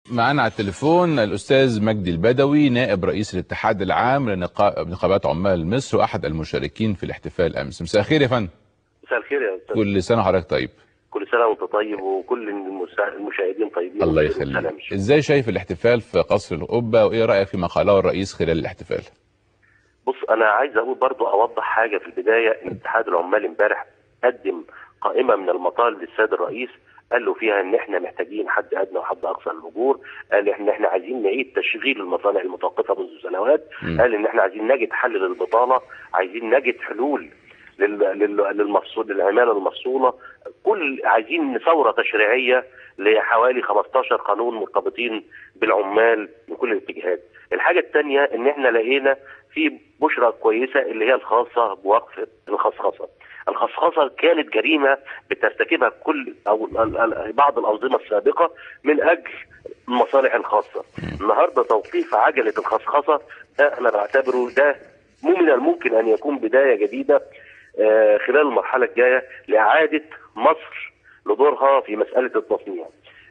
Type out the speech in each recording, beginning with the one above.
معانا على التليفون الأستاذ مجدي البدوي نائب رئيس الاتحاد العام لنقابات عمال مصر وأحد المشاركين في الاحتفال أمس مساء الخير يا فندم مساء الخير يا استاذ كل سنة وحضرتك طيب كل سنه وانت طيب وكل المسا- المشاهدين طيبين الله وبخير وسلام. يخليك ازاي شايف الاحتفال في قصر القبة وإيه رأيك فيما قاله الرئيس خلال الاحتفال بص انا عايز اقول برضو اوضح حاجه في البدايه ان اتحاد العمال امبارح قدم قائمه من المطالب للسيد الرئيس قال له فيها ان احنا محتاجين حد ادنى وحد اقصى للاجور قال ان احنا عايزين نعيد تشغيل المصانع المتوقفه منذ سنوات مم. قال ان احنا عايزين نجد حل للبطاله عايزين نجد حلول لل- لل- للمفصول للعماله المفصوله كل عايزين ثوره تشريعيه لحوالي 15 قانون مرتبطين بالعمال من كل الاتجاهات. الحاجه الثانيه ان احنا لقينا في بشرى كويسه اللي هي الخاصه بوقف الخصخصه. الخصخصه كانت جريمه بترتكبها كل او ال- ال- بعض الانظمه السابقه من اجل المصالح الخاصه. النهارده توقيف عجله الخصخصه ده انا بعتبره ده مو من الممكن ان يكون بدايه جديده آه، خلال المرحله الجايه لاعاده مصر لدورها في مساله التصنيع.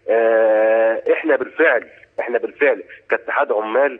آه، احنا بالفعل احنا بالفعل كاتحاد عمال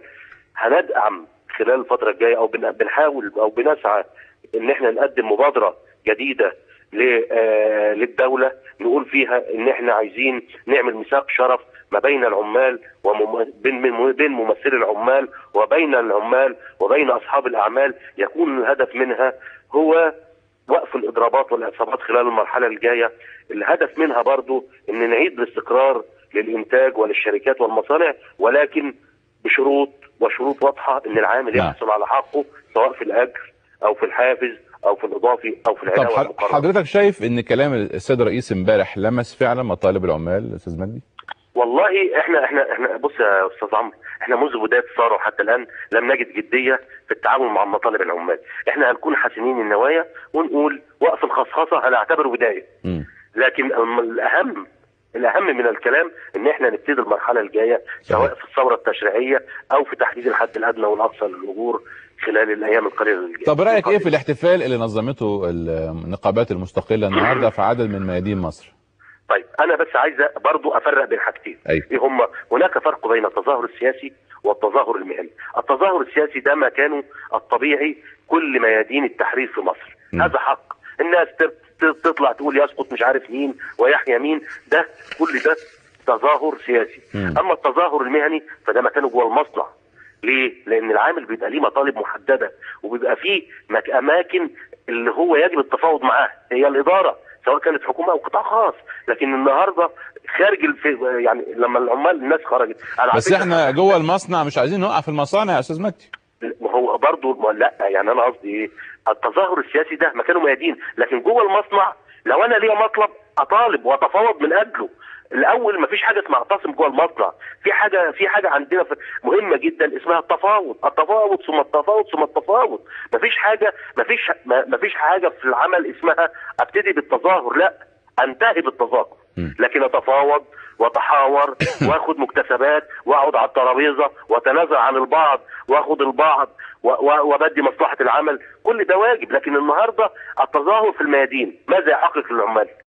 هندعم خلال الفتره الجايه او بن- بنحاول او بنسعى ان احنا نقدم مبادره جديده ل- آه، للدوله نقول فيها ان احنا عايزين نعمل ميثاق شرف ما بين العمال ومم... بين من- بين ممثلي العمال وبين العمال وبين اصحاب الاعمال يكون الهدف منها هو وقف الاضرابات والاعصابات خلال المرحله الجايه الهدف منها برضو ان نعيد الاستقرار للانتاج وللشركات والمصانع ولكن بشروط وشروط واضحه ان العامل نعم. يحصل على حقه سواء في الاجر او في الحافز او في الاضافي او في طب العلاوه ح- المقرره حضرتك شايف ان كلام السيد الرئيس امبارح لمس فعلا مطالب العمال استاذ مجدي والله احنا احنا احنا بص يا استاذ عمرو احنا منذ بدايه الثوره وحتى الان لم نجد جديه في التعامل مع مطالب العمال، احنا هنكون حاسمين النوايا ونقول وقف الخصخصه هنعتبره بدايه، مم. لكن الم- الاهم الاهم من الكلام ان احنا نبتدي المرحله الجايه سواء في الثوره التشريعيه او في تحديد الحد الادنى والاقصى للاجور خلال الايام القليله الجايه. طب رايك ايه في الاحتفال اللي نظمته النقابات المستقله النهارده في عدد من ميادين مصر طيب انا بس عايز برضو افرق بين حاجتين أيوة. ايه هم هناك فرق بين التظاهر السياسي والتظاهر المهني التظاهر السياسي ده مكانه الطبيعي كل ميادين التحرير في مصر م. هذا حق الناس ت- ت- تطلع تقول يسقط مش عارف مين ويحيى مين ده كل ده تظاهر سياسي م. اما التظاهر المهني فده مكانه جوه المصنع ليه؟ لأن العامل بيبقى ليه مطالب محددة وبيبقى فيه مك- أماكن اللي هو يجب التفاوض معاها هي الإدارة سواء كانت حكومة أو قطاع خاص لكن النهاردة خارج الف... يعني لما العمال الناس خرجت أنا على بس فكرة- احنا جوه المصنع مش عايزين نوقف المصانع يا استاذ مجدي ما هو برضه ما- لا يعني انا قصدي ايه التظاهر السياسي ده مكانه ميادين لكن جوه المصنع لو انا ليا مطلب اطالب واتفاوض من اجله الاول ما فيش حاجه اسمها اعتصم جوه المصنع في حاجه في حاجه عندنا في مهمه جدا اسمها التفاوض التفاوض ثم التفاوض ثم التفاوض ما فيش حاجه ما فيش ما فيش حاجه في العمل اسمها ابتدي بالتظاهر لا انتهي بالتظاهر مم. لكن اتفاوض واتحاور واخد مكتسبات واقعد على الترابيزه واتنازع عن البعض واخد البعض و- و- وبدي مصلحه العمل كل ده واجب لكن النهارده التظاهر في الميادين ماذا يحقق للعمال؟